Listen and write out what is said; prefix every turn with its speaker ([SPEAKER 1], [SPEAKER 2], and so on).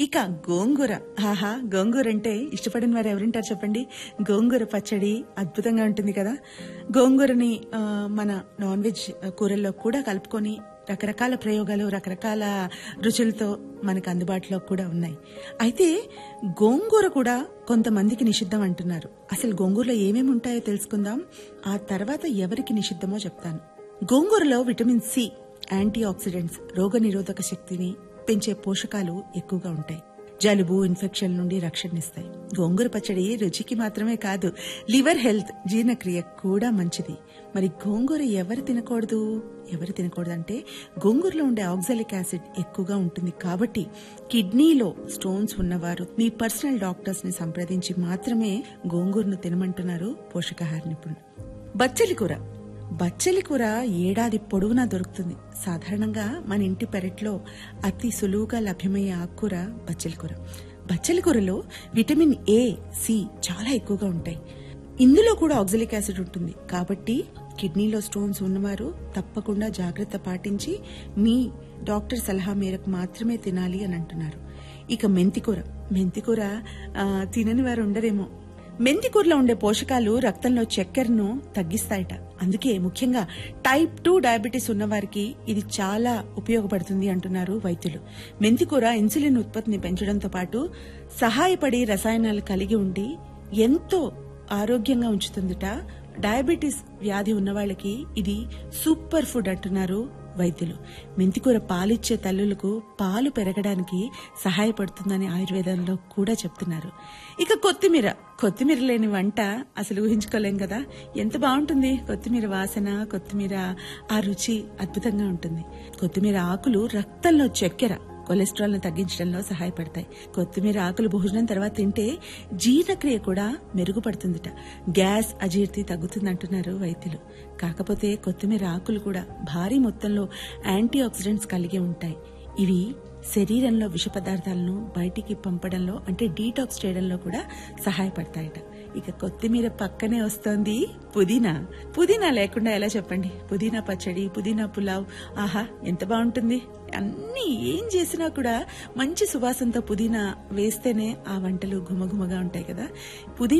[SPEAKER 1] ఇక గోంగూర ఆహా గోంగూర అంటే ఇష్టపడిన వారు ఎవరుంటారు చెప్పండి గోంగూర పచ్చడి అద్భుతంగా ఉంటుంది కదా గోంగూరని ఆ, మన నాన్ వెజ్ కూరల్లో కూడా కలుపుకొని రకరకాల ప్రయోగాలు రకరకాల రుచులతో మనకు అందుబాటులో కూడా ఉన్నాయి అయితే గోంగూర కూడా కొంతమందికి నిషిద్ధం అంటున్నారు అసలు గోంగూరలో ఏమేమి ఉంటాయో తెలుసుకుందాం ఆ తర్వాత ఎవరికి నిషిద్ధమో చెప్తాను గోంగూరలో విటమిన్ సి యాంటీ ఆక్సిడెంట్స్ రోగనిరోధక శక్తిని పెంచే పోషకాలు ఎక్కువగా ఉంటాయి జలుబు ఇన్ఫెక్షన్ నుండి రక్షణనిస్తాయి గోంగూర పచ్చడి రుచికి మాత్రమే కాదు లివర్ హెల్త్ జీర్ణక్రియ కూడా మంచిది మరి గోంగూర ఎవరు తినకూడదు ఎవరు తినకూడదు అంటే గోంగూరలో ఉండే ఆక్సాలిక్ యాసిడ్ ఎక్కువగా ఉంటుంది కాబట్టి కిడ్నీలో స్టోన్స్ ఉన్నవారు మీ పర్సనల్ డాక్టర్స్ ని సంప్రదించి మాత్రమే గోంగూరను తినమంటున్నారు పోషకాహార నిపుణులు బచ్చలి కూర బచ్చలి కూర ఏడాది పొడవునా దొరుకుతుంది సాధారణంగా మన ఇంటి పెరట్లో అతి సులువుగా లభ్యమయ్యే ఆకుకూర బచ్చలి కూర బచ్చలి కూరలో విటమిన్ ఏ సి చాలా ఎక్కువగా ఉంటాయి ఇందులో కూడా ఆక్సిలిక్ యాసిడ్ ఉంటుంది కాబట్టి కిడ్నీలో స్టోన్స్ ఉన్నవారు తప్పకుండా జాగ్రత్త పాటించి మీ డాక్టర్ సలహా మేరకు మాత్రమే తినాలి అని అంటున్నారు ఇక మెంతికూర మెంతికూర ఆ, తినని వారు ఉండరేమో మెంతికూరలో ఉండే పోషకాలు రక్తంలో చక్కెరను తగ్గిస్తాయట అందుకే ముఖ్యంగా టైప్ టూ డయాబెటీస్ ఉన్నవారికి ఇది చాలా ఉపయోగపడుతుంది అంటున్నారు వైద్యులు మెంతికూర ఇన్సులిన్ ఉత్పత్తిని పెంచడంతో పాటు సహాయపడి రసాయనాలు కలిగి ఉండి ఎంతో ఆరోగ్యంగా ఉంచుతుందట డయాబెటీస్ వ్యాధి ఉన్న వాళ్ళకి ఇది సూపర్ ఫుడ్ అంటున్నారు వైద్యులు మెంతికూర పాలిచ్చే తల్లులకు పాలు పెరగడానికి సహాయపడుతుందని ఆయుర్వేదంలో కూడా చెప్తున్నారు ఇక కొత్తిమీర కొత్తిమీర లేని వంట అసలు ఊహించుకోలేం కదా ఎంత బాగుంటుంది కొత్తిమీర వాసన కొత్తిమీర ఆ రుచి అద్భుతంగా ఉంటుంది కొత్తిమీర ఆకులు రక్తంలో చక్కెర కొలెస్ట్రాల్ ను తగ్గించడంలో సహాయపడతాయి కొత్తిమీర ఆకులు భోజనం తర్వాత తింటే జీర్ణక్రియ కూడా మెరుగుపడుతుందట గ్యాస్ అజీర్తి తగ్గుతుందంటున్నారు వైద్యులు కాకపోతే కొత్తిమీర ఆకులు కూడా భారీ మొత్తంలో యాంటీ ఆక్సిడెంట్స్ కలిగి ఉంటాయి ఇవి శరీరంలో విష పదార్థాలను బయటికి పంపడంలో అంటే డీటాక్స్ చేయడంలో కూడా సహాయపడతాయట ఇక కొత్తిమీర పక్కనే వస్తోంది పుదీనా పుదీనా లేకుండా ఎలా చెప్పండి పుదీనా పచ్చడి పుదీనా పులావ్ ఆహా ఎంత బాగుంటుంది అన్ని ఏం చేసినా కూడా మంచి సువాసనతో పుదీనా వేస్తేనే ఆ వంటలు ఘుమఘుమగా ఉంటాయి కదా పుదీనా